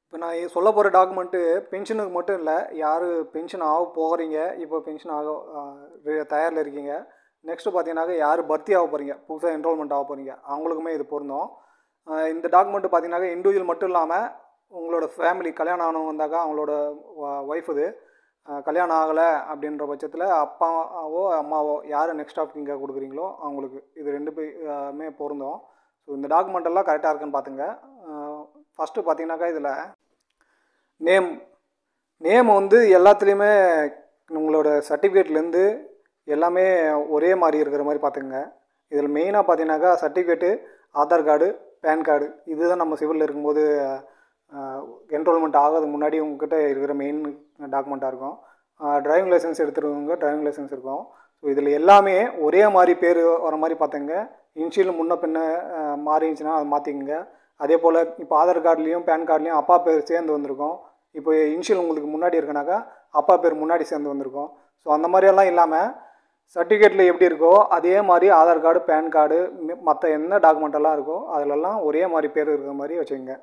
இப்போ நான் சொல்ல போகிற டாக்குமெண்ட்டு பென்ஷனுக்கு மட்டும் இல்லை யார் பென்ஷன் ஆக போகிறீங்க இப்போ பென்ஷன் ஆக ஆ, தயாரில் இருக்கீங்க நெக்ஸ்ட்டு பார்த்தீங்கன்னாக்கா யார் பர்த்தி ஆக போகிறீங்க புதுசாக என்ரோல்மெண்ட் ஆக போகிறீங்க அவங்களுக்குமே இது பொருந்தும் ஆ, இந்த டாக்குமெண்ட்டு பார்த்தீங்கன்னாக்கா இண்டிவிஜுவல் மட்டும் இல்லாமல் உங்களோட ஃபேமிலி கல்யாணம் ஆனவங்க வந்தாக்கா அவங்களோட ஒய்ஃப் இது ஆ, கல்யாணம் ஆகலை அப்படின்ற பட்சத்தில் அப்பாவோ அம்மாவோ யார் நெக்ஸ்ட் ஆஃப் நீங்கள் கொடுக்குறீங்களோ அவங்களுக்கு இது ரெண்டு பேருமே பொருந்தும் ஸோ இந்த டாக்குமெண்ட் எல்லாம் கரெக்டாக இருக்குன்னு பார்த்துங்க ஃபஸ்ட்டு பார்த்தீங்கன்னாக்கா இதில் நேம் நேம் வந்து எல்லாத்துலேயுமே உங்களோட சர்டிஃபிகேட்லேருந்து எல்லாமே ஒரே மாதிரி இருக்கிற மாதிரி பார்த்துங்க இதில் மெயினாக பார்த்தீங்கன்னாக்கா certificate Aadhaar card PAN card இதுதான் நம்ம சிவிலில் இருக்கும்போது என்ரோல்மெண்ட் ஆகிறதுக்கு முன்னாடி உங்ககிட்ட இருக்கிற மெயின் டாக்குமெண்ட்டாக இருக்கும் டிரைவிங் லைசன்ஸ் எடுத்துருக்கவங்க டிரைவிங் லைசன்ஸ் இருக்கும் ஸோ இதில் எல்லாமே ஒரே மாதிரி பேர் வர மாதிரி பார்த்துங்க இன்ஷியல் முன்ன பின்ன அஹ், மாறி இருந்துச்சுன்னா அதை மாற்றிக்கங்க அதே போல் இப்போ ஆதார் கார்டுலேயும் பேன் கார்டுலேயும் அப்பா பேர் சேர்ந்து வந்திருக்கும் இப்போ இன்ஷியல் உங்களுக்கு முன்னாடி இருக்குனாக்கா அப்பா பேர் முன்னாடி சேர்ந்து வந்திருக்கும் ஸோ அந்த மாதிரியெல்லாம் இல்லாமல் சர்டிஃபிகேட்டில் எப்படி இருக்கோ அதே மாதிரி ஆதார் கார்டு பேன் கார்டு மற்ற என்ன டாக்குமெண்ட் எல்லாம் இருக்கோ அதிலெல்லாம் ஒரே மாதிரி பேர் இருக்கிற மாதிரி வச்சுக்கோங்க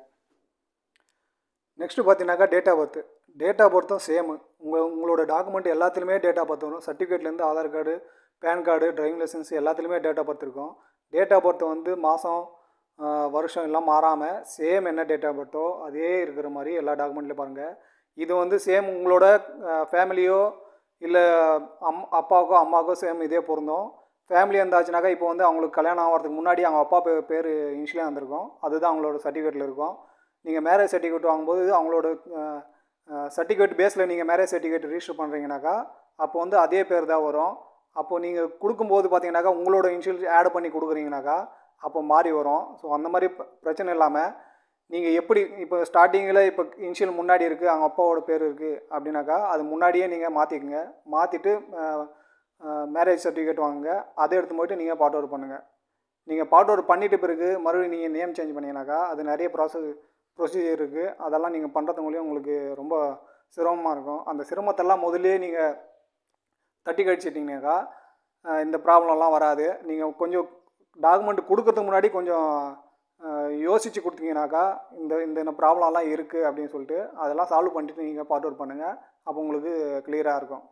நெக்ஸ்ட்டு பார்த்தீங்கன்னாக்கா date of birth date of பர்த்தும் சேமு உங்கள் உங்களோட டாக்குமெண்ட் எல்லாத்துலேயுமே டேட் ஆஃப் பர்த் வரும் சர்டிஃபிகேட்லேருந்து Aadhaar card PAN card driving licence எல்லாத்துலேயுமே டேட் ஆஃப் பர்த் இருக்கும் டேட் ஆஃப் பர்த் வந்து மாதம் வருஷம் எல்லாம் மாறாமல் சேம் என்ன டேட் ஆஃப் பர்த்தோ அதே இருக்கிற மாதிரி எல்லா டாக்குமெண்ட்லையும் பாருங்கள் இது வந்து சேம் உங்களோட ஃபேமிலியோ இல்லை அம் அப்பாவுக்கோ அம்மாவுக்கோ சேம் இதே பொருந்தும் ஃபேமிலி இருந்தாச்சுனாக்கா இப்போ வந்து அவங்களுக்கு கல்யாணம் ஆகிறதுக்கு முன்னாடி அவங்க அப்பா பே பேர் இனிஷியலாக வந்திருக்கும் அதுதான் அவங்களோட சர்டிஃபிகேட்டில் இருக்கும் நீங்கள் மேரேஜ் சர்டிஃபிகேட் வாங்கும்போது அவங்களோட சர்டிஃபிகேட் பேஸில் நீங்கள் மேரேஜ் சர்டிஃபிகேட் ரிஜிஸ்டர் பண்ணுறீங்கனாக்கா அப்போ வந்து அதே பேர் தான் வரும் அப்போ நீங்கள் கொடுக்கும்போது பார்த்தீங்கன்னாக்கா உங்களோட இன்ஷியல் ஆட் பண்ணி கொடுக்குறீங்கனாக்கா அப்போ மாறி வரும் ஸோ அந்த மாதிரி ப- பிரச்சனை இல்லாமல் நீங்கள் எப்படி இப்போ ஸ்டார்டிங்கில் இப்போ இன்ஷியல் முன்னாடி இருக்குது அவங்க அப்பாவோட பேர் இருக்குது அப்படின்னாக்கா அது முன்னாடியே நீங்கள் மாற்றிக்கங்க மாற்றிட்டு மேரேஜ் சர்டிஃபிகேட் வாங்குங்க அதை எடுத்து போயிட்டு நீங்கள் பாட் அவுட் பண்ணுங்கள் நீங்கள் பாட் அவுட் பண்ணிட்ட பிறகு மறுபடியும் நீங்கள் நேம் சேஞ்ச் பண்ணீங்கன்னாக்கா அது நிறைய ப்ராசஸ் ப்ரொசீஜர் இருக்குது அதெல்லாம் நீங்கள் பண்ணுறது மூலியம் உங்களுக்கு ரொம்ப சிரமமாக இருக்கும் அந்த சிரமத்தெல்லாம் முதல்லயே நீங்கள் தட்டி கழிச்சிட்டிங்கனாக்கா அஹ், இந்த ப்ராப்ளம்லாம் வராது நீங்கள் கொஞ்சம் டாக்குமெண்ட் கொடுக்கறதுக்கு முன்னாடி கொஞ்சம் அஹ், யோசித்து கொடுத்தீங்கனாக்கா இந்த இந்த இந்த ப்ராப்ளம்லாம் இருக்குது அப்படின்னு சொல்லிட்டு அதெல்லாம் சால்வ் பண்ணிட்டு நீங்கள் பாட் அவுட் பண்ணுங்கள் அப்போ உங்களுக்கு கிளியராக இருக்கும்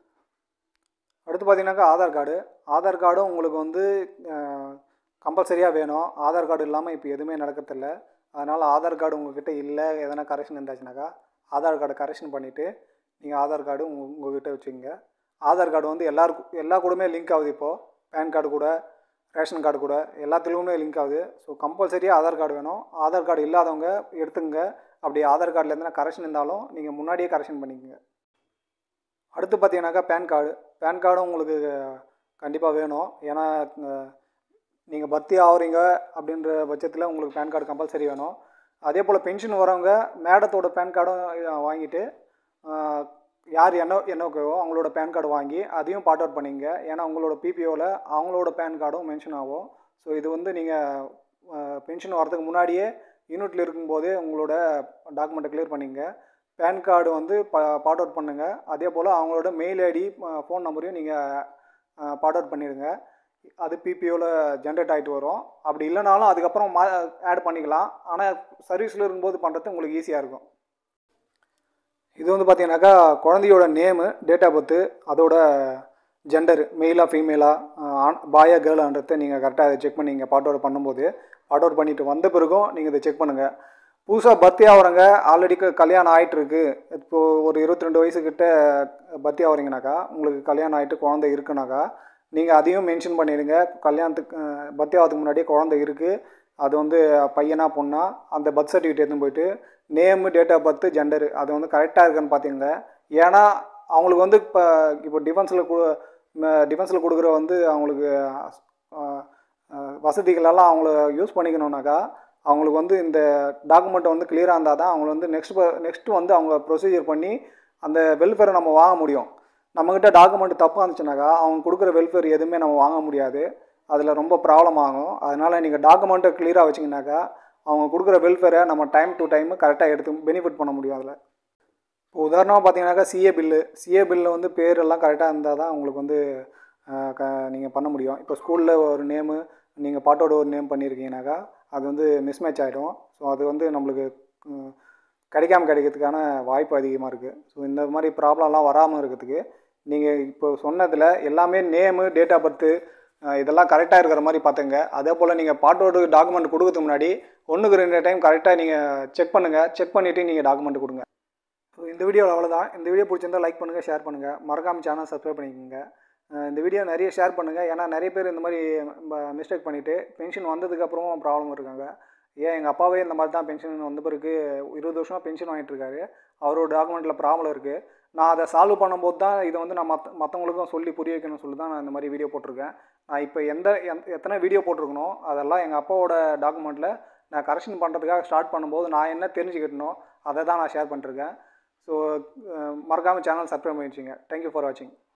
அடுத்து பார்த்தீங்கன்னாக்கா ஆதார் கார்டு ஆதார் கார்டும் உங்களுக்கு வந்து கம்பல்சரியாக வேணும் ஆதார் கார்டு இல்லாமல் இப்போ எதுவுமே நடக்கிறதில்ல அதனால் ஆதார் கார்டு உங்ககிட்ட இல்லை எதனா கரெக்ஷன் இருந்தாச்சுனாக்கா ஆதார் கார்டை கரெக்ஷன் பண்ணிவிட்டு நீங்கள் ஆதார் கார்டு உங்க உங்ககிட்ட வச்சுக்கோங்க ஆதார் கார்டு வந்து எல்லாருக்கும் எல்லா கூடமே லிங்க் ஆகுது இப்போது பேன் கார்டு கூட ரேஷன் கார்டு கூட எல்லாத்துலேயுமே லிங்க் ஆகுது ஸோ கம்பல்சரியாக ஆதார் கார்டு வேணும் ஆதார் கார்டு இல்லாதவங்க எடுத்துங்க அப்படி ஆதார் கார்டில் எதனா கரெக்ஷன் இருந்தாலும் நீங்கள் முன்னாடியே கரெக்ஷன் பண்ணிக்கோங்க அடுத்து பார்த்தீங்கன்னாக்கா பேன் கார்டு பேன் கார்டும் உங்களுக்கு கண்டிப்பாக வேணும் ஏன்னா நீங்கள் பர்த்தி ஆகுறீங்க அப்படின்ற பட்சத்தில் உங்களுக்கு பேன் கார்டு கம்பல்சரி வேணும் அதே போல் பென்ஷன் வரவங்க மேடத்தோட பேன் கார்டும் வாங்கிட்டு அஹ், யார் என்ன என்னக்கோ அவங்களோட பேன் கார்டு வாங்கி அதையும் பாட் அவுட் பண்ணிங்க ஏன்னா உங்களோட பிபிஓவில் அவங்களோட பேன் கார்டும் மென்ஷன் ஆகும் ஸோ இது வந்து நீங்கள் பென்ஷன் வரதுக்கு முன்னாடியே யூனிட்டில் இருக்கும்போதே உங்களோட டாக்குமெண்ட்டை கிளியர் பண்ணிங்க பேன் கார்டு வந்து பா பாட் அவுட் பண்ணுங்கள் அதே போல் அவங்களோட மெயில் ஐடி ஃபோன் நம்பரையும் நீங்கள் பாட் அவுட் பண்ணிடுங்க அது பிபிஓவில் ஜென்ரேட் ஆகிட்டு வரும் அப்படி இல்லைனாலும் அதுக்கப்புறம் மா ஆட் பண்ணிக்கலாம் ஆனால் சர்வீஸில் இருக்கும்போது பண்ணுறது உங்களுக்கு ஈஸியாக இருக்கும் இது வந்து பார்த்தீங்கன்னாக்கா குழந்தையோட நேமு டேட் ஆஃப் பர்த்து அதோட ஜெண்டர் மெயிலாக ஃபீமேலாக பாயா கேர்ளான்றதை நீங்கள் கரெக்டாக அதை செக் பண்ணி நீங்கள் பாட் அவுட் பண்ணும்போது பாட் அவுட் பண்ணிட்டு வந்த பிறகும் நீங்கள் இதை செக் பண்ணுங்கள் புதுசாக பர்த்தி ஆகிறவங்க ஆல்ரெடி கல்யாணம் ஆகிட்டு இருக்கு இப்போது ஒரு இருபத்தி ரெண்டு வயசுக்கிட்ட பர்த்தி ஆகிறீங்கனாக்கா உங்களுக்கு கல்யாணம் ஆகிட்டு குழந்தை இருக்குனாக்கா நீங்கள் அதையும் மென்ஷன் பண்ணிடுங்க கல்யாணத்துக்கு பர்த்டே ஆகிறதுக்கு முன்னாடியே குழந்தை இருக்குது அது வந்து பையனா பொண்ணா அந்த பர்த் சர்டிஃபிகேட் எடுத்துன்னு போயிட்டு name date of birth gender அது வந்து கரெக்டாக இருக்கான்னு பார்த்தீங்க ஏன்னா அவங்களுக்கு வந்து இப்போ இப்போ டிஃபென்ஸில் கு டிஃபென்ஸில் கொடுக்குற வந்து அவங்களுக்கு அஹ், அஹ், வசதிகளெல்லாம் அவங்கள யூஸ் பண்ணிக்கணுன்னாக்கா அவங்களுக்கு வந்து இந்த டாக்குமெண்ட் வந்து கிளியராக இருந்தால் தான் அவங்கள வந்து நெக்ஸ்ட் நெக்ஸ்ட்டு வந்து அவங்க ப்ரொசீஜர் பண்ணி அந்த வெல்ஃபேரை நம்ம வாங்க முடியும் நம்மக்கிட்ட டாக்குமெண்ட் தப்பாக இருந்துச்சுனாக்கா அவங்க கொடுக்குற வெல்ஃபேர் எதுவுமே நம்ம வாங்க முடியாது அதில் ரொம்ப ப்ராப்ளம் ஆகும் அதனால் நீங்கள் டாக்குமெண்ட்டை கிளியராக வச்சிங்கனாக்கா அவங்க கொடுக்குற வெல்ஃபேரை நம்ம டைம் டு டைம் கரெக்டாக எடுத்து பெனிஃபிட் பண்ண முடியும் அதில் இப்போ உதாரணமாக பார்த்தீங்கன்னாக்கா சிஏ பில்லு சிஏ பில்லில் வந்து பேர் எல்லாம் கரெக்டாக இருந்தால் தான் உங்களுக்கு வந்து அஹ், க நீங்கள் பண்ண முடியும் இப்போ ஸ்கூலில் ஒரு நேமு நீங்கள் பாட்டோட ஒரு நேம் பண்ணியிருக்கீங்கனாக்கா அது வந்து மிஸ்மேட்ச் ஆகிடும் ஸோ அது வந்து நம்மளுக்கு கிடைக்காம கிடைக்கிறதுக்கான வாய்ப்பு அதிகமாக இருக்குது ஸோ இந்த மாதிரி ப்ராப்ளம்லாம் வராமல் இருக்கிறதுக்கு நீங்கள் இப்போ சொன்னதில் எல்லாமே நேமு டேட் ஆஃப் பர்த்து இதெல்லாம் கரெக்டாக இருக்கிற மாதிரி பார்த்துங்க அதே போல் நீங்கள் பாட்டோடு டாக்குமெண்ட் கொடுக்கறதுக்கு முன்னாடி ஒன்றுக்கு ரெண்டு டைம் கரெக்டாக நீங்கள் செக் பண்ணுங்கள் செக் பண்ணிவிட்டு நீங்கள் டாக்குமெண்ட் கொடுங்க ஸோ இந்த வீடியோ அவ்வளோதான் இந்த வீடியோ பிடிச்சிருந்தா லைக் பண்ணுங்கள் ஷேர் பண்ணுங்கள் மறக்காம சேனல் சப்ஸ்கிரைப் பண்ணிக்கோங்க அஹ் இந்த வீடியோ நிறைய ஷேர் பண்ணுங்கள் ஏன்னா நிறைய பேர் இந்த மாதிரி மிஸ்டேக் பண்ணிவிட்டு பென்ஷன் வந்ததுக்கப்புறமும் ப்ராப்ளம் இருக்காங்க ஏன் எங்கள் அப்பாவே இந்த மாதிரி தான் பென்ஷன் வந்த பிறகு இருபது வருஷமாக பென்ஷன் வாங்கிட்டு இருக்காரு அவரோட டாக்குமெண்ட்டில் ப்ராப்ளம் இருக்குது நான் அதை சால்வ் பண்ணும்போது தான் இதை வந்து நான் மற்ற மற்றவங்களுக்கும் சொல்லி புரிய வைக்கணும்னு சொல்லி தான் நான் இந்த மாதிரி வீடியோ போட்டிருக்கேன் நான் இப்போ எந்த எந்த- எத்தனை வீடியோ போட்டிருக்கணும் அதெல்லாம் எங்கள் அப்பாவோட டாக்குமெண்ட்டில் நான் கரெக்ஷன் பண்ணுறதுக்காக ஸ்டார்ட் பண்ணும்போது நான் என்ன தெரிஞ்சுக்கிட்டனோ அதை தான் நான் ஷேர் பண்ணிருக்கேன் ஸோ மறக்காமல் சேனல் சப்ஸ்கிரைப் பண்ணி வச்சுங்க தேங்க்யூ ஃபார் வாட்சிங்